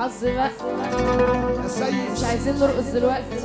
حظ بقى يا سيد مش عايزين نرقص دلوقتي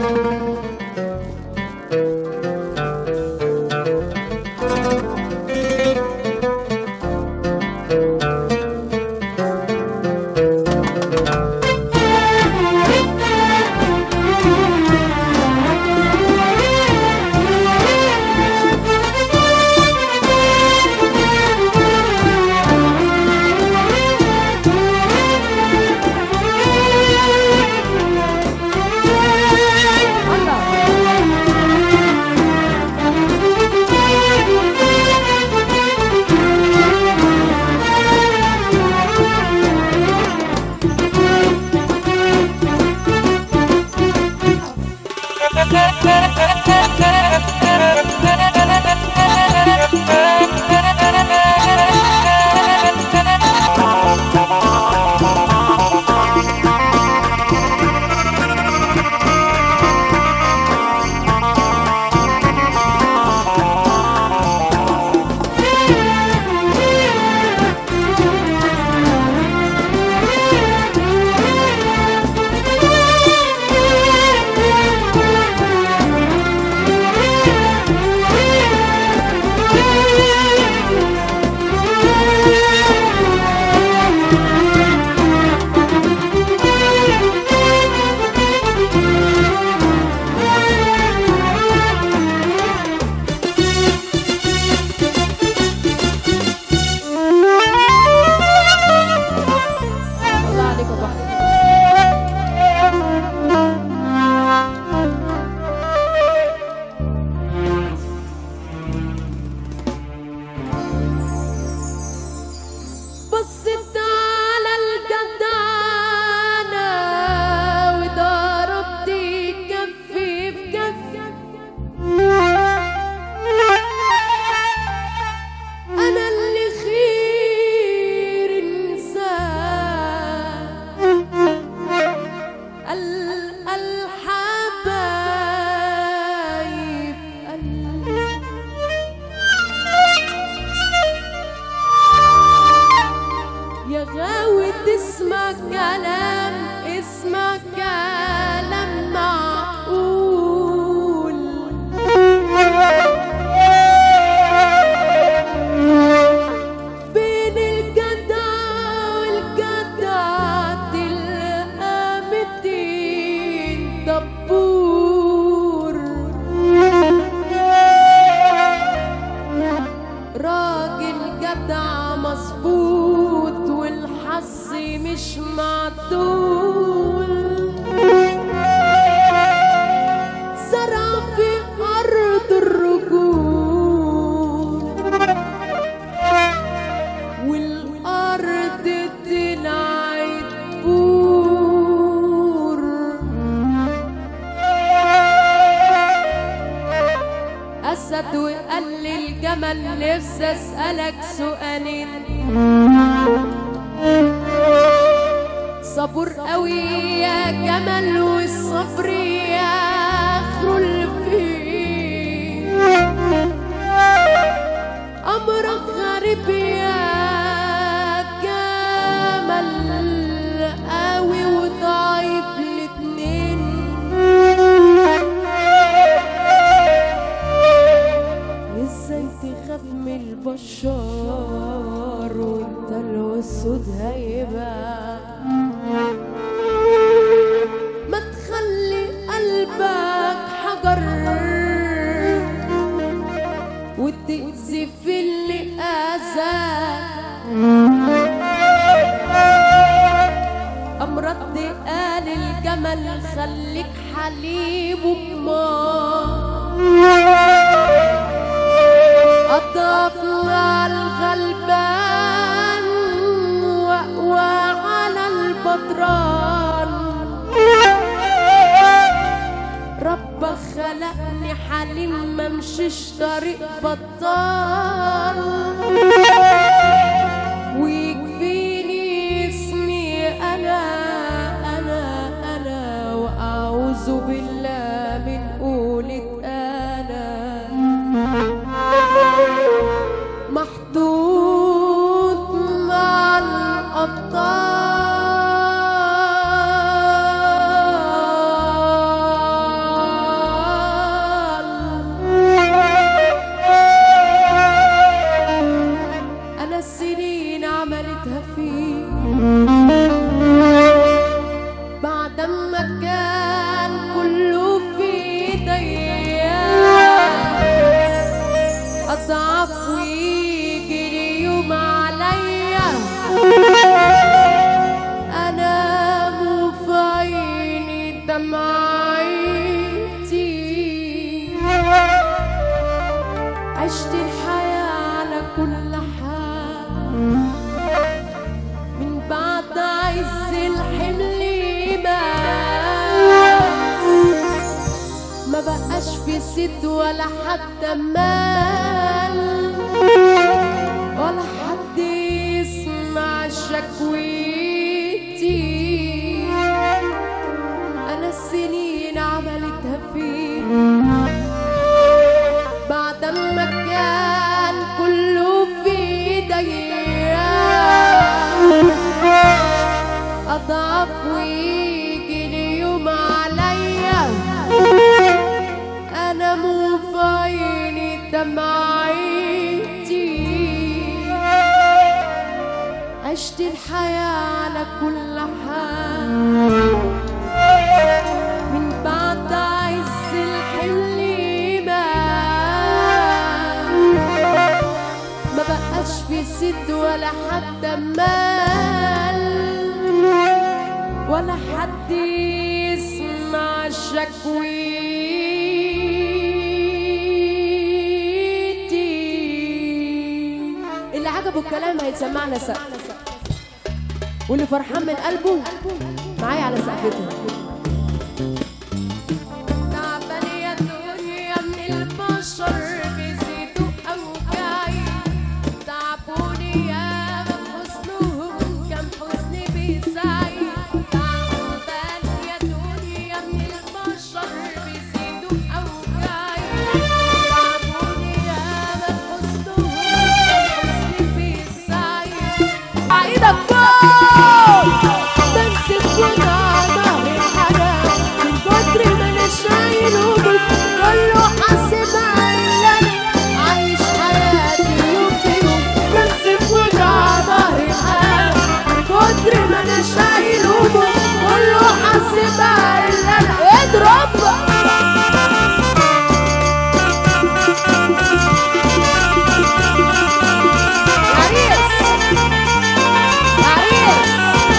الله الله عليك يا بحر بصيت على الجدعنة وضربت كفي في كفي أنا اللي خير إنسان ال- الحبايب ال- يا غاوي تسمع كلام اسمع كلام معقول بين الجدع والجدع تلقى ميتين دبور راجل جدع مظبوط والحظ مش معدول زرع في أرض الرجول والأرض طلعت بور أسد وقال للجمل نفسي أسألك سؤالين صبور قوي يا جمل والصبر يا آخره اللي فيه أمرك غريب يا جمل قوي وضعيف الاتنين ازاي تخاف من البشار وانت الاسود هيبقى ما تخلي قلبك حجر وتأذي في اللي أذاك أمرض قال الجمل خليك حليب ومار أطفنا الغلبان وأقوى على البطران ربك خلقني حليم ممشيش طريق بطال ويكفيني اسمي أنا أنا أنا وأعوذ بالله من قولة أنا محطوط مع الأبطال اضعف ويجي لي يوم عليا انام في عيني دمعتي عشت الحياة على كل حال من بعد عز الحمل ما ما بقاش في ست ولا حتى مال ولا حد يسمع شكويتي انا السنين عملتها فيه بعد ما كان كله في ايديا اضعف ويجي لي يوم عليا انا مو في عيني دمعتي عشت الحياة على كل حال من بعد عز الحلم ما بقاش في ست ولا حتى مال ولا حد يسمع شكويتي اللي عجبه الكلام هيتسمعنا سقف واللي فرحان من قلبه معايا على سقفتها تعبان يا دنيا من البشر بيزيدوا اوجاعي تعبوني يا من حسنهم كم حزني بيسعي تعبان يا دنيا من البشر بيزيدوا اوجاعي تعبوني يا من حسنهم كم حزني بيسعي ايدك فوق بمسك وجع ظهر الحنان من كتر ما انا شايل هموم كله حاسب على انا عايش حياتي يوم في يوم بمسك وجع ظهر الحنان من كتر ما انا شايل هموم كله حاسب على انا اضرب عريس عريس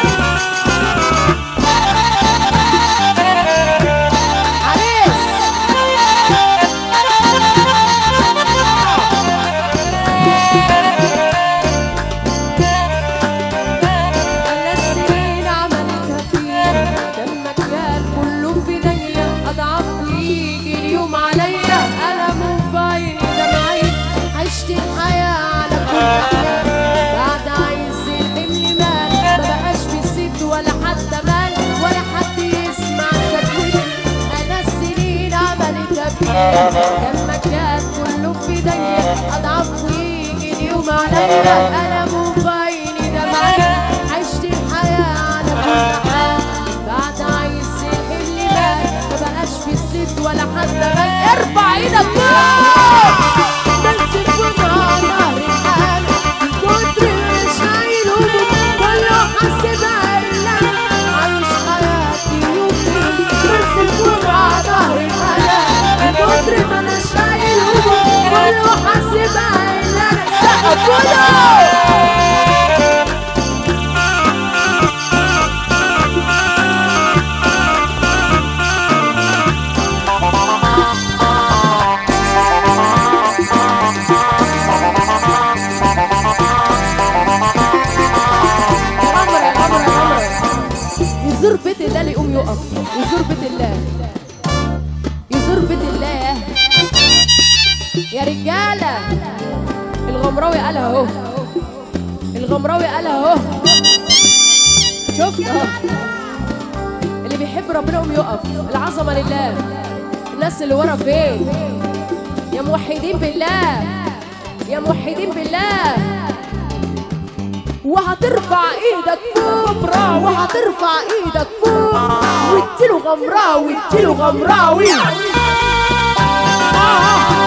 عريس أنا السنين عملتها فيا لما كان كله في ايديا أضعف ويجي اليوم عليا أنا مو في عيني دمعي عشت الحياة على كل حال بعد عايز الحمل مال ما بقاش في ست ولا حتى مال ولا حد يسمع شكوتي أنا السنين عملتها فيا لما كان كله في ايديا أضعف ويجي اليوم عليا أنا مو في عيني دمعي عشت الحياة على كل حال بعد عايز الحمل مال ما بقاش في ست ولا حتى مال ارفع ايدك فوق بمسك وجع ظهر الحال من كتر ما أنا شايل هموم كله حاسب على عايش حياتي يوم يوم بمسك وجع ظهر الحال من كتر ما انا شايل هموم كله حاسب على سقف كله الأمر الأمر الأمر يزور بيت الله ليقوم يقف يزور بيت الله يزور بيت الله يا رجالة الغمراوي قالها اهو الغمراوي قالها اهو شفت اهو اللي بيحب ربنا يقوم يقف العظمة لله الناس اللي ورا فين يا موحدين بالله يا موحدين بالله وهترفع ايدك فوق برا وهترفع ايدك فوق واديله غمراوي اديله غمراوي آه